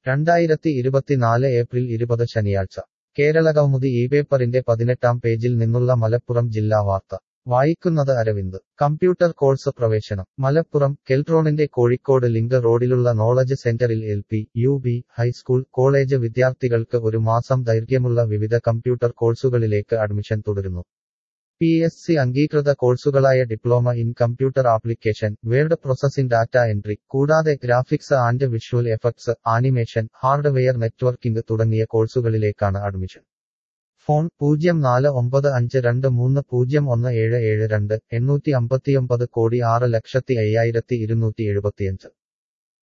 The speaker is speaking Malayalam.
രണ്ടായിരത്തി ഇരുപത്തിനാല് ഏപ്രിൽ ഇരുപത് ശനിയാഴ്ച കേരളകൗമുദി ഈ പേപ്പറിന്റെ പതിനെട്ടാം പേജിൽ നിന്നുള്ള മലപ്പുറം ജില്ലാ വാർത്ത വായിക്കുന്നത് അരവിന്ദ് കമ്പ്യൂട്ടർ കോഴ്സ് പ്രവേശനം മലപ്പുറം കെൽട്രോണിന്റെ കോഴിക്കോട് ലിങ്ക് റോഡിലുള്ള നോളജ് സെന്ററിൽ L P U B high school college വിദ്യാർത്ഥികൾക്ക് ഒരു മാസം ദൈർഘ്യമുള്ള വിവിധ കമ്പ്യൂട്ടർ കോഴ്സുകളിലേക്ക് അഡ്മിഷൻ തുടരുന്നു പി എസ് സി അംഗീകൃത കോഴ്സുകളായ diploma in computer application word processing data entry കൂടാതെ graphics and visual effects animation hardware networking തുടങ്ങിയ കോഴ്സുകളിലേക്കാണ് അഡ്മിഷൻ ഫോൺ പൂജ്യം നാല് ഒമ്പത് അഞ്ച് രണ്ട് മൂന്ന് പൂജ്യം ഒന്ന് ഏഴ് ഏഴ് രണ്ട് എണ്ണൂറ്റി അമ്പത്തിയൊമ്പത് കോടി ആറ് ലക്ഷത്തി അയ്യായിരത്തി ഇരുന്നൂറ്റി എഴുപത്തിയഞ്ച്